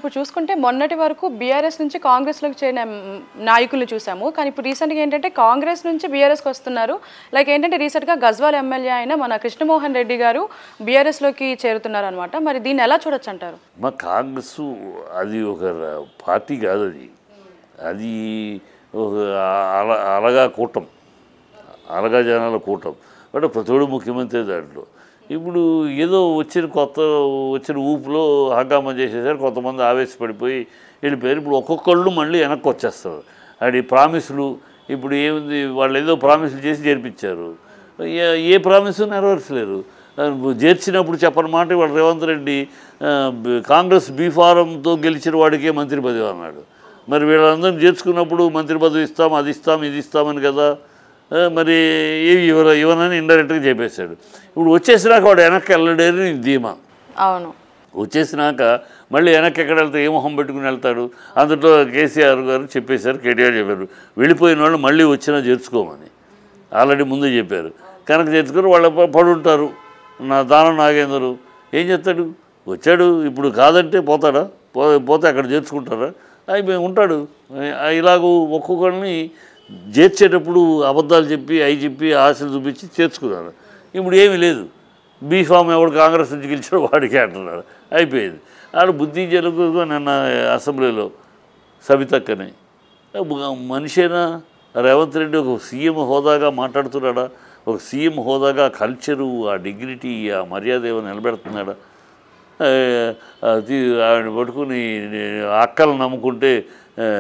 ఇప్పుడు చూసుకుంటే మొన్నటి వరకు బీఆర్ఎస్ నుంచి కాంగ్రెస్లోకి చేరిన మ్, నాయకులు చూసాము కానీ ఇప్పుడు రీసెంట్గా ఏంటంటే కాంగ్రెస్ నుంచి బీఆర్ఎస్కి వస్తున్నారు లైక్ ఏంటంటే రీసెంట్గా గజ్వాల్ ఎమ్మెల్యే అయిన మన కృష్ణమోహన్ రెడ్డి గారు బీఆర్ఎస్లోకి చేరుతున్నారు అనమాట మరి దీన్ని ఎలా చూడొచ్చు అంటారు మా కాంగ్రెస్ అది ఒక ర- పార్టీ కాదు అది అది ఒక అల అలగా కూటం అలగా జనాల కూటం బట్ ప్రతివాడు ముఖ్యమంత్రి దాంట్లో ఇప్పుడు ఏదో వచ్చిన కొత్త వచ్చిన ఊపులో హంగామా చేసేసారు కొంతమంది ఆవేశపడిపోయి వెళ్ళిపోయారు ఇప్పుడు ఒక్కొక్కళ్ళు మళ్ళీ వెనక్కి వచ్చేస్తారు అది ప్రామిసులు ఇప్పుడు ఏముంది వాళ్ళు ఏదో ప్రామిసులు చేసి చేర్పించారు ఏ ఏ ప్రామిస్ నెరవేర్చలేరు ఆ, చేర్చినప్పుడు చెప్పని మాట ఇవాళ రేవంత్ రెడ్డి ఆ, బ- కాంగ్రెస్ బీఫారంతో గెలిచిన వాడికే మంత్రి పదవి అన్నాడు మరి వీళ్ళందరినీ చేర్చుకున్నప్పుడు మంత్రి పదవి ఇస్తాం అది ఇస్తాం ఇది ఇస్తామని కదా ఆ, మరి ఏవి ఇవ్వర ఇవ్వనని ఇండైరెక్ట్గా చెప్పేశాడు ఇప్పుడు వచ్చేసినాక వాడు వెనక్కి వెళ్ళడేని ధీమా అవును వచ్చేసినాక మళ్ళీ వెనక్కి ఎక్కడ వెళ్తే ఏ మొహం పెట్టుకుని వెళ్తాడు అందులో కేసీఆర్ గారు చెప్పేశారు కేటీఆర్ చెప్పారు వెళ్ళిపోయిన వాళ్ళు మళ్ళీ వచ్చినా చేర్చుకోమని ఆల్రెడీ ముందే చెప్పారు కనుక చేర్చుకొని వాళ్ళ ప- పడుంటారు నా దానం నాగేందరు ఏం చేస్తాడు వచ్చాడు ఇప్పుడు కాదంటే పోతాడా పో పోతే అక్కడ చేర్చుకుంటారా అయిపోయి ఉంటాడు ఆ, ఇలాగూ ఒక్కొక్కరిని చేర్చేటప్పుడు అబద్ధాలు చెప్పి అవి చెప్పి ఆశలు చూపించి చేర్చుకున్నారు ఇప్పుడు ఏమీ లేదు బీఫామ్ ఎవడు కాంగ్రెస్ నుంచి గెలిచాడో వాడికే అంటున్నారు అయిపోయింది ఆడ బుద్ధి జరుగు నిన్న అసెంబ్లీలో సబితక్కని మనిషేనా రేవంత్ రెడ్డి ఒక సీఎం హోదాగా మాట్లాడుతున్నాడా ఒక సీఎం హోదాగా కల్చరు ఆ డిగ్నిటీ ఆ మర్యాద ఏమైనా నిలబెడుతున్నాడా ఆ, అది ఆవిడ పట్టుకుని అక్కలు నమ్ముకుంటే ఆ,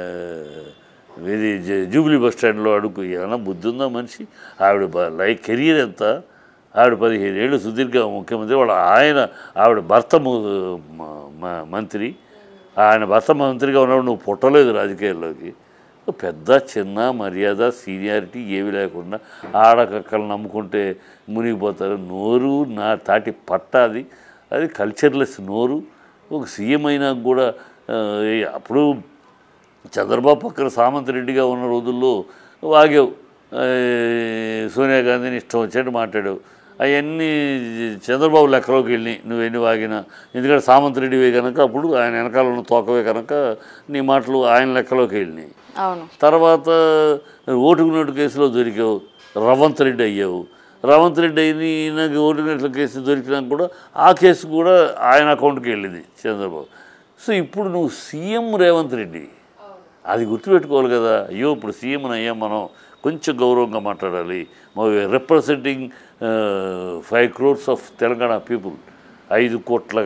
ఇది జ- జూబ్లీ బస్ స్టాండ్లో అడుగు ఏమైనా బుద్ధి ఉందా మనిషి ఆవిడ బ- లైఫ్ కెరీర్ ఎంత ఆవిడ పదిహేను ఏళ్ళు సుదీర్ఘ ముఖ్యమంత్రి వాళ్ళ ఆయన ఆవిడ భర్త ము- మ- మ- మంత్రి ఆయన భర్త మంత్రిగా ఉన్నప్పుడు నువ్వు పుట్టలేదు రాజకీయాల్లోకి పెద్ద చిన్న మర్యాద సీనియారిటీ ఏవి లేకుండా ఆడకక్కలు నమ్ముకుంటే మునిగిపోతారు నోరు నా తాటి పట్టాది అది కల్చర్లెస్ నోరు ఒక సీఎం అయినా కూడా ఆ, అప్పుడు చంద్రబాబు పక్కన సామంత్ రెడ్డిగా ఉన్న రోజుల్లో వాగావు ఆ, సోనియా గాంధీని ఇష్టం వచ్చినట్టు మాట్లాడావు అవన్నీ చంద్రబాబు లెక్కలోకి వెళ్ళి నువ్వు ఎన్ని వాగినా ఎందుకంటే సామంత్ రెడ్డివే కనుక అప్పుడు ఆయన వెనకాల ఉన్న తోకవే కనుక నీ మాటలు ఆయన లెక్కలోకి వెళ్ళినాయి అవును తర్వాత ఓటుకు నోటు కేసులో దొరికావు రవంత్ రెడ్డి అయ్యావు రవంత్ రెడ్డి అయిన ఈయనకి ఓటుకు నోట్ల కేసు దొరికినాక కూడా ఆ కేసు కూడా ఆయన అకౌంట్కి వెళ్ళింది చంద్రబాబు సో ఇప్పుడు నువ్వు సీఎం రేవంత్ రెడ్డి అది గుర్తుపెట్టుకోవాలి కదా అయ్యో ఇప్పుడు సీఎం అయ్యాం మనం కొంచెం గౌరవంగా మాట్లాడాలి representing five crores of Telangana people ఐదు కోట్ల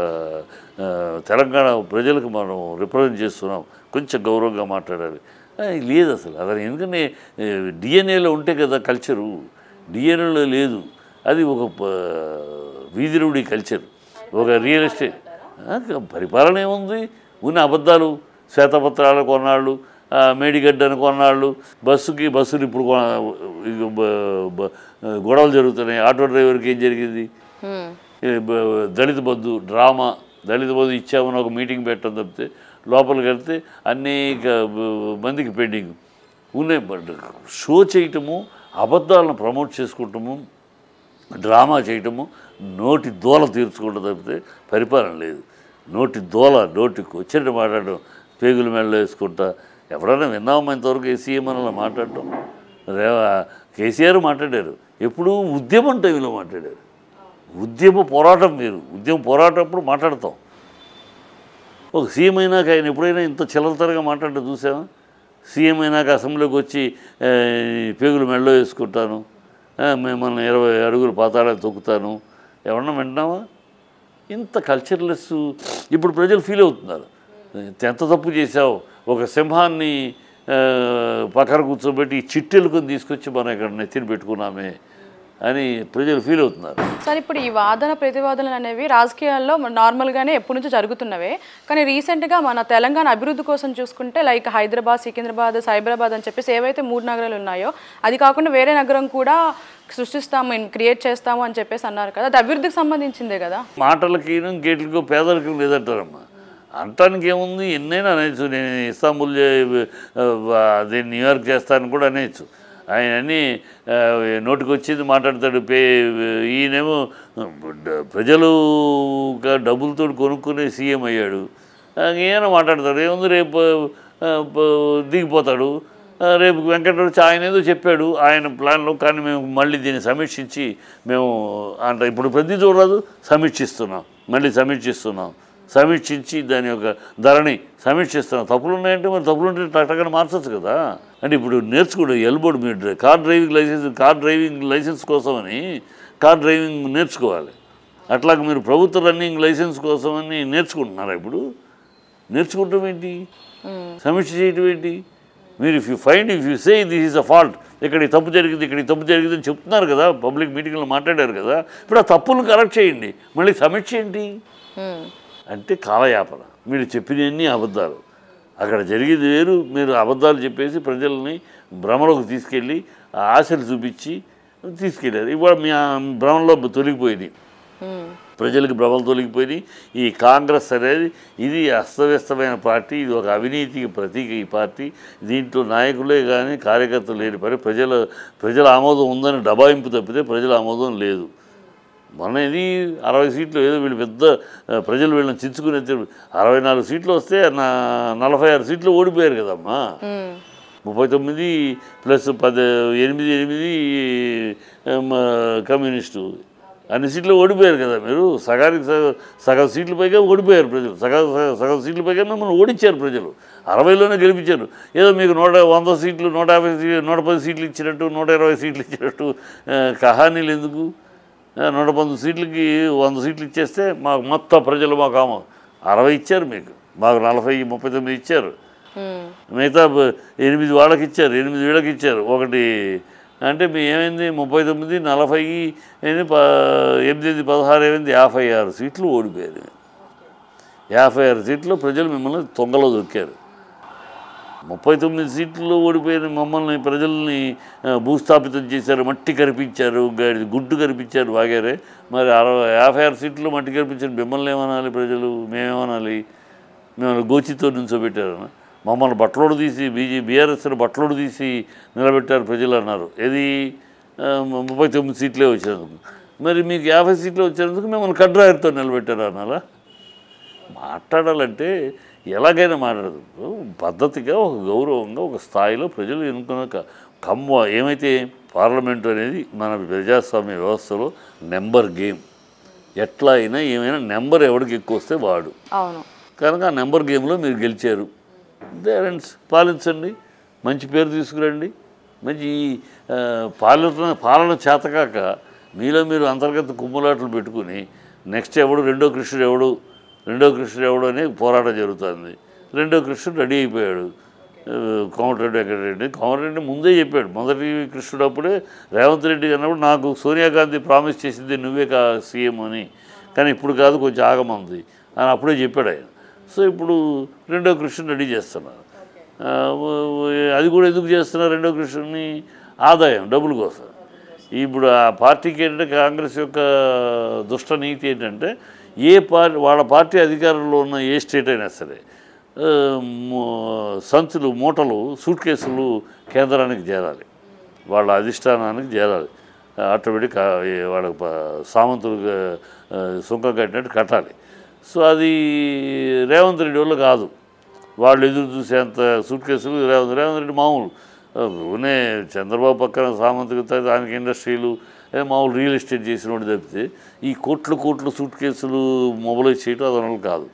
ఆ, తెలంగాణ ప్రజలకు మనం రిప్రజెంట్ చేస్తున్నాం కొంచెం గౌరవంగా మాట్లాడాలి ఆ, లేదు అసలు అతను ఎందుకంటే డిఎన్ఏలో ఉంటే కదా కల్చరు డిఎన్ఏలో లేదు అది ఒక ప- వీధిరుడి కల్చర్ ఒక రియల్ ఎస్టేట్ ఆ, పరిపాలన ఏముంది ఉన్న అబద్ధాలు శ్వేతపత్రాలు కొన్నాళ్ళు ఆ, మేడిగడ్డను కొన్నాళ్ళు బస్సుకి బస్సులు ఇప్పుడు కొన- ఇక బ- బ- గొడవలు జరుగుతున్నాయి ఆటో డ్రైవర్కి ఏం జరిగింది హ్మ్. ఈ బ- దళిత బంధు డ్రామా దళిత బంధు ఇచ్చామని ఒక మీటింగ్ పెట్టడం తప్పితే లోపలికి వెళ్తే అనేక బ- మందికి పెండింగ్ ఉన్నాయి బట్ షో చేయటము అబద్ధాలను ప్రమోట్ చేసుకుంటము డ్రామా చేయటము నోటి దోల తీర్చుకుంటూ తప్పితే పరిపాలన లేదు నోటి దోల నోటికి వచ్చినట్టు మాట్లాడడం పేగుల మెడలో వేసుకుంటా ఎవరైనా విన్నామా ఇంతవరకు సీఎం అని అలా మాట్లాడటం రేవా కేసీఆర్ మాట్లాడారు ఎప్పుడూ ఉద్యమం టైంలో మాట్లాడారు ఉద్యమ పోరాటం మీరు ఉద్యమ పోరాటం అప్పుడు మాట్లాడతాం ఒక సీఎం అయినాక ఆయన ఎప్పుడైనా ఇంత చిల్లరతరగా మాట్లాడటం చూసామా సీఎం అయినాక అసెంబ్లీకి వచ్చి ఆ, పేగులు మెడలో వేసుకుంటాను ఆ, మిమ్మల్ని ఇరవై అడుగులు పాతాళాలు తొక్కుతాను ఎవరన్నా వింటున్నావా ఇంత కల్చర్లెస్ ఇప్పుడు ప్రజలు ఫీల్ అవుతున్నారు ఎంత తప్పు చేశావు ఒక సింహాన్ని ఆ, పక్కన కూర్చోబెట్టి ఈ చిట్టెలుకొని తీసుకొచ్చి మనం ఇక్కడ నెత్తిని పెట్టుకున్నామే అని ప్రజలు ఫీల్ అవుతున్నారు సార్ ఇప్పుడు ఈ వాదన ప్రతివాదనలు అనేవి రాజకీయాల్లో నార్మల్గానే ఎప్పటి నుంచో జరుగుతున్నవే కానీ రీసెంట్గా మన తెలంగాణ అభివృద్ధి కోసం చూసుకుంటే లైక్ హైదరాబాద్ సికింద్రాబాద్ సైబరాబాద్ అని చెప్పేసి ఏవైతే మూడు నగరాలు ఉన్నాయో అది కాకుండా వేరే నగరం కూడా సృష్టిస్తాము క్రియేట్ చేస్తాము అని చెప్పేసి అన్నారు కదా అది అభివృద్ధికి సంబంధించిందే కదా మాటలకి గేట్లకో పేదరికం లేదంటారమ్మా అంటానికి ఏముంది ఎన్నైనా అనేచ్చు నేను ఇస్తాంబుల్ చే- ఆ, అదే న్యూయార్క్ చేస్తాను కూడా అనేచ్చు ఆయన అన్నీ ఆ, నోటికి వచ్చింది మాట్లాడతాడు పే ఈయనేమో డ- ప్రజలు డబ్బులతో కొనుక్కునే సీఎం అయ్యాడు ఆ, ఏమైనా మాట్లాడతాడు ఏముంది రేపు ఆ, ప- దిగిపోతాడు ఆ, రేపు వెంకటరెడ్డి వచ్చి ఆయన ఏదో చెప్పాడు ఆయన ప్లాన్లో కానీ మేము మళ్ళీ దీన్ని సమీక్షించి మేము అంటే ఇప్పుడు ప్రతి చూడరాదు సమీక్షిస్తున్నాం మళ్ళీ సమీక్షిస్తున్నాం సమీక్షించి దాని యొక్క ధరని సమీక్షిస్తున్నాం తప్పులు ఉన్నాయంటే మరి తప్పులు ఉంటే టక్కన మార్చచ్చు కదా అంటే ఇప్పుడు నేర్చుకోండి ఎల్బోర్డ్ మీరు డ్రై- car driving licence car driving licence కోసమని కార్ డ్రైవింగ్ నేర్చుకోవాలి అట్లాగే మీరు ప్రభుత్వ రన్నింగ్ లైసెన్స్ కోసమని నేర్చుకుంటున్నారా ఇప్పుడు నేర్చుకుంటాం ఏంటి సమీక్ష చేయటం ఏంటి మీరు if you find if you say this is a fault ఇక్కడ ఈ తప్పు జరిగింది ఇక్కడ ఈ తప్పు జరిగింది అని చెప్తున్నారు కదా పబ్లిక్ మీటింగ్లో మాట్లాడారు కదా ఇప్పుడు ఆ తప్పులను కరెక్ట్ చేయండి మళ్ళీ సమీక్ష ఏంటి మ్మ్. అంటే కాలయాపన మీరు చెప్పినవన్నీ అబద్ధాలు అక్కడ జరిగేది వేరు మీరు అబద్ధాలు చెప్పేసి ప్రజల్ని భ్రమలోకి తీసుకెళ్ళి ఆ ఆశలు చూపించి తీసుకెళ్ళారు ఇవాళ మీ ఆ భ్రమలో తొలగిపోయింది మ్మ్. ప్రజలకు భ్రమలు తొలగిపోయి ఈ కాంగ్రెస్ అనేది ఇది అస్తవ్యస్తమైన పార్టీ ఇది ఒక అవినీతికి ప్రతీక ఈ పార్టీ దీంట్లో నాయకులే కానీ కార్యకర్తలు లేని పని ప్రజల ప్రజల ఆమోదం ఉందని డబాయింపు తప్పితే ప్రజల ఆమోదం లేదు మొన్న ఇది అరవై సీట్లు ఏదో వీళ్ళు పెద్ద ఆ, ప్రజలు వీళ్ళని చించుకుని అరవై నాలుగు సీట్లు వస్తే నా నలభై ఆరు సీట్లు ఓడిపోయారు కదమ్మా మ్మ్. ముప్పై తొమ్మిది ప్లస్ పది ఎనిమిది ఎనిమిది ఏం, కమ్యూనిస్టు అన్ని సీట్లు ఓడిపోయారు కదా మీరు సగానికి సగం సగం సీట్ల పైగా ఓడిపోయారు ప్రజలు సగం సగం- సగం సీట్ల పైగా మిమ్మల్ని ఓడించారు ప్రజలు అరవైలోనే గెలిపించారు ఏదో మీకు నూట వంద సీట్లు నూట యాభై సీ- నూట పది సీట్లు ఇచ్చినట్టు నూట ఇరవై సీట్లు ఇచ్చినట్టు ఆ, కహానీలు ఎందుకు ఆ, నూట పంతొమ్మిది సీట్లకి వంద సీట్లు ఇచ్చేస్తే మాకు మొత్తం ప్రజలు మాకు ఆమో అరవై ఇచ్చారు మీకు మాకు నలభై ముప్పై తొమ్మిది ఇచ్చారు మ్మ్. మిగతా బ- ఎనిమిది వాళ్ళకి ఇచ్చారు ఎనిమిది వీళ్ళకి ఇచ్చారు ఒకటి అంటే మీ ఏమైంది ముప్పై తొమ్మిది నలభై ఏంది ప ఎనిమిది పదహారు ఏమైంది యాభై ఆరు సీట్లు ఓడిపోయారు యాభై ఆరు సీట్లు ప్రజలు మిమ్మల్ని తొంగలో దొక్కారు ముప్పై తొమ్మిది సీట్లు ఓడిపోయిన మమ్మల్ని ప్రజల్ని ఆ, భూస్థాపితం చేశారు మట్టి కనిపించారు గాడి గుడ్డు కనిపించారు వాగారే మరి అరవై యాభై ఆరు సీట్లు మట్టి కనిపించారు మిమ్మల్ని ఏమనాలి ప్రజలు మేమేమనాలి మిమ్మల్ని గోచితో నిల్చోబెట్టారు మమ్మల్ని బట్టలోడు తీసి బీజే బీఆర్ఎస్ని బట్టలోడు తీసి నిలబెట్టారు ప్రజలు అన్నారు ఏది ఆ, ముప్పై తొమ్మిది సీట్లే వచ్చినందుకు మరి మీకు యాభై సీట్లు వచ్చినందుకు మిమ్మల్ని కడ్రాయర్తో నిలబెట్టారు అన్నారా మాట్లాడాలంటే ఎలాగైనా మాట్లాడదు పద్ధతిగా ఒక గౌరవంగా ఒక స్థాయిలో ప్రజలు ఎన్నుకున్న క- కమ్మ ఏమైతే పార్లమెంటు అనేది మన ప్రజాస్వామ్య వ్యవస్థలో నెంబర్ గేమ్ ఎట్లా అయినా ఏమైనా నెంబర్ ఎవరికి ఎక్కువ వస్తే వాడు అవును కనుక ఆ నెంబర్ గేమ్లో మీరు గెలిచారు పేరెంట్స్ పాలించండి మంచి పేరు తీసుకురండి మంచి ఆ, పాలన పాలన చేతకాక మీలో మీరు అంతర్గత కుమ్ములాటలు పెట్టుకుని నెక్స్ట్ ఎవడు రెండో కృష్ణుడు ఎవడు రెండో కృష్ణుడు ఎవడు అనే పోరాటం జరుగుతుంది రెండో కృష్ణుడు రెడీ అయిపోయాడు ఆ, కోమటిరెడ్డి వెంకటరెడ్డి కోమటిరెడ్డి ముందే చెప్పాడు మొదటి కృష్ణుడు అప్పుడే రేవంత్ రెడ్డి అన్నప్పుడు నాకు సోనియా గాంధీ ప్రామిస్ చేసింది నువ్వే కా సీఎం అని కానీ ఇప్పుడు కాదు కొంచెం ఆగమంది అని అప్పుడే చెప్పాడు ఆయన సో ఇప్పుడు రెండో కృష్ణుని రెడీ చేస్తున్నారు ఆ, వ- వ- అది కూడా ఎందుకు చేస్తున్నారు రెండో కృష్ణుని ఆదాయం డబ్బుల కోసం ఇప్పుడు ఆ పార్టీకి ఏంటంటే కాంగ్రెస్ యొక్క దుష్ట నీతి ఏంటంటే ఏ పార్టీ వాళ్ళ పార్టీ అధికారంలో ఉన్న ఏ స్టేట్ అయినా సరే ఆ, మో- సంచులు మూటలు సూట్ కేసులు కేంద్రానికి చేరాలి వాళ్ళ అధిష్టానానికి చేరాలి ఆటోమేటిక్ వాళ్ళ ప- సామంతులు ఆ, సుంకం కట్టినట్టు కట్టాలి సో అది రేవంత్ రెడ్డి వల్ల కాదు వాళ్ళు ఎదురు చూసేంత సూట్ కేసులు రేవంత్ రేవంత్ రెడ్డి మామూలు ఊనే చంద్రబాబు పక్కన సామంతికత దానికి ఇండస్ట్రీలు ఏ మామూలు రియల్ ఎస్టేట్ చేసిన వాడు తప్పితే ఈ కోట్ల కోట్ల సూట్ కేసులు మొబలైజ్ చేయటం అదనలు కాదు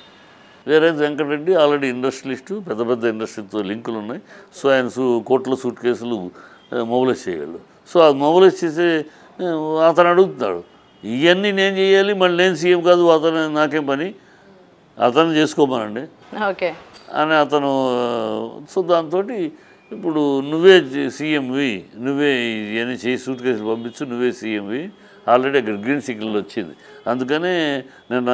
వేరే వెంకటరెడ్డి ఆల్రెడీ ఇండస్ట్రియలిస్టు పెద్ద పెద్ద ఇండస్ట్రీతో లింకులు ఉన్నాయి సో ఆయన సూ కోట్ల సూట్ కేసులు మొబలైజ్ చేయగలడు సో అది మొబలైజ్ చేసే ఆ, అతను అడుగుతున్నాడు ఇవన్నీ నేను చేయాలి మళ్ళీ నేను సీఎం కాదు అతను నాకేం పని అతను చేసుకోమనండి ఓకే అని అతను సో దాంతో ఇప్పుడు నువ్వే సీఎంవి నువ్వే ఇవన్నీ చేసి సూట్ కేసులు పంపించు నువ్వే సీఎంవి ఆల్రెడీ అక్కడ గ్రీన్ సిగ్నల్ వచ్చింది అందుకనే నిన్న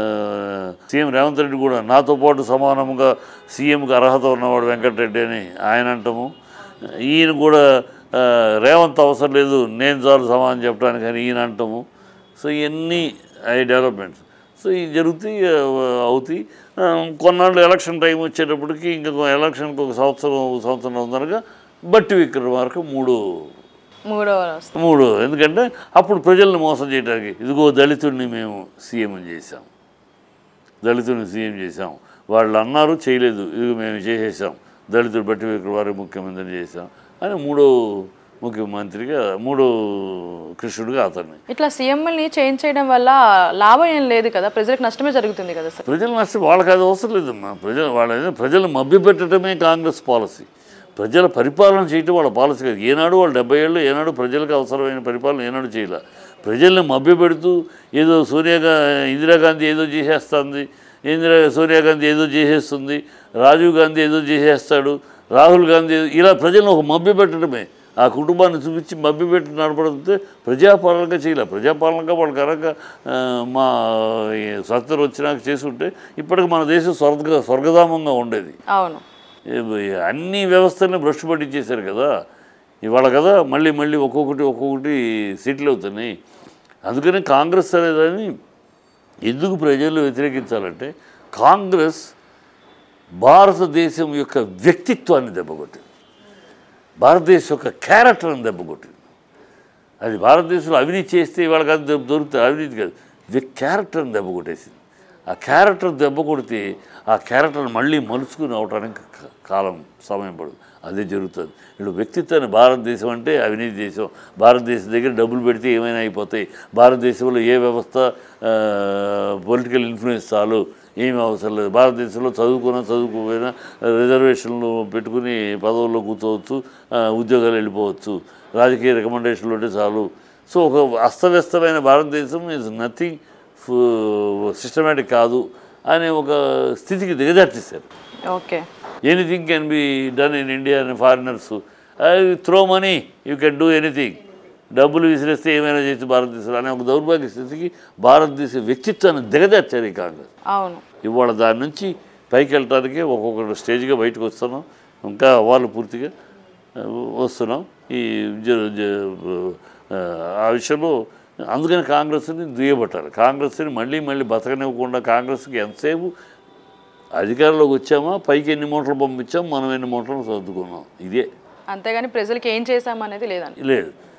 సీఎం రేవంత్ రెడ్డి కూడా నాతో పాటు సమానంగా సీఎంకి అర్హత ఉన్నవాడు వెంకటరెడ్డి అని ఆయన అంటాము ఈయన కూడా ఆ, రేవంత్ అవసరం లేదు నేను చాలు సమానం చెప్పడానికి అని ఈయన అంటాము సో ఇవన్నీ అవి డెవలప్మెంట్స్ సో ఇవి జరుగుతాయి ఆ, అవుతాయి ఆ, కొన్నాళ్ళు ఎలక్షన్ టైం వచ్చేటప్పటికి ఇంకొక ఎలక్షన్కి ఒక సంవత్సరం ఒక సంవత్సరం ఉందనగా బట్టి విక్రమార్క మూడు మూడవ వస్తుంది మూడు ఎందుకంటే అప్పుడు ప్రజల్ని మోసం చేయడానికి ఇదిగో దళితుడిని మేము సీఎం చేశాం దళితుడిని సీఎం చేశాం వాళ్ళు అన్నారు చేయలేదు ఇది మేము చేసేసాం దళితులు బట్టి వారి ముఖ్యమంత్రి చేసాం అని మూడో ముఖ్యమంత్రిగా మూడో కృష్ణుడిగా అతన్ని ఇట్లా సీఎంఎల్ని చేంజ్ చేయడం వల్ల లాభం ఏం లేదు కదా ప్రజలకు నష్టమే జరుగుతుంది కదా సార్ ప్రజలు నష్టం వాళ్ళకి అది అవసరం లేదమ్మా ప్రజలు వాళ్ళ ప్రజలు మభ్యపెట్టడమే కాంగ్రెస్ పాలసీ ప్రజల పరిపాలన చేయటం వాళ్ళ పాలసీ కాదు ఏనాడు వాళ్ళు డెబ్బై ఏళ్ళు ఏనాడు ప్రజలకు అవసరమైన పరిపాలన ఏనాడు చేయలే ప్రజల్ని మభ్యపెడుతూ ఏదో సోనియా గా ఇందిరాగాంధీ ఏదో చేసేస్తుంది ఇందిరా సోనియా గాంధీ ఏదో చేసేస్తుంది రాజీవ్ గాంధీ ఏదో చేసేస్తాడు రాహుల్ గాంధీ ఏదో- ఇలా ప్రజలను ఒక మభ్యపెట్టడమే ఆ కుటుంబాన్ని చూపించి మభ్యపెట్టి నడపడంతో ప్రజాపాలనగా చేయలే ప్రజాపాలనగా వాళ్ళు కనుక ఆ, మా ఈ స్వతంత్రం వచ్చినాక చేసుంటే ఇప్పటికి మన దేశం స్వర్గ స్వర్గధామంగా ఉండేది అవును ఏ- అన్ని వ్యవస్థల్ని భ్రష్టు పట్టించేశారు కదా ఇవాళ కదా మళ్ళీ మళ్ళీ ఒక్కొక్కటి ఒక్కొక్కటి సెటిల్ అవుతున్నాయి అందుకని కాంగ్రెస్ అనేదాన్ని ఎందుకు ప్రజలు వ్యతిరేకించాలంటే కాంగ్రెస్ భారతదేశం యొక్క వ్యక్తిత్వాన్ని దెబ్బకొట్టింది భారతదేశం యొక్క క్యారెక్టర్ని దెబ్బకొట్టింది అది భారతదేశంలో అవినీతి చేస్తే ఇవాళ కాదు దొ- దొరుకుతుంది అవినీతి కాదు వ్యక్తి క్యారెక్టర్ని దెబ్బ కొట్టేసింది ఆ క్యారెక్టర్ దెబ్బ కొడితే ఆ క్యారెక్టర్ని మళ్ళీ మలుచుకుని అవడానికి క- కాలం సమయం పడదు అదే జరుగుతుంది ఇప్పుడు వ్యక్తిత్వాన్ని భారతదేశం అంటే అవినీతి దేశం భారతదేశం దగ్గర డబ్బులు పెడితే ఏమైనా అయిపోతాయి భారతదేశంలో ఏ వ్యవస్థ పొలిటికల్ ఇన్ఫ్లుయెన్స్ చాలు ఏమీ అవసరం లేదు భారతదేశంలో చదువుకున్నా చదువుకోపోయినా రిజర్వేషన్లు పెట్టుకుని పదవుల్లో కూర్చోవచ్చు ఆ, ఉద్యోగాలు వెళ్ళిపోవచ్చు రాజకీయ రికమెండేషన్లు ఉంటే చాలు సో ఒక అస్తవ్యస్తమైన భారతదేశం ఇస్ నథింగ్ సిస్టమేటిక్ కాదు అనే ఒక స్థితికి దిగజార్చేశారు okay anything can be done in India అని foreigners throw money you can do anything డబ్బులు విసిరేస్తే ఏమైనా చేయొచ్చు భారతదేశంలో అనే ఒక దౌర్భాగ్య స్థితికి భారతదేశ వ్యక్తిత్వాన్ని దిగజార్చారు ఈ కాంగ్రెస్ అవును ఇవాళ దాని నుంచి పైకి వెళ్ళటానికి ఒక్కొక్క స్టేజ్గా బయటకు వస్తున్నాం ఇంకా అవ్వాలి పూర్తిగా ఆ, వస్తున్నాం ఈ జ- జ- ఆ, ఆ విషయంలో అందుకని కాంగ్రెస్ని దుయ్యబట్టాలి కాంగ్రెస్ని మళ్ళీ మళ్ళీ బతకనివ్వకుండా కాంగ్రెస్కి ఎంతసేపు అధికారంలోకి వచ్చామా పైకి ఎన్ని మూటలు పంపించాం మనం ఎన్ని మూటలు సర్దుకున్నాం ఇదే అంతేగాని ప్రజలకు ఏం చేశామనేది లేదండి లేదు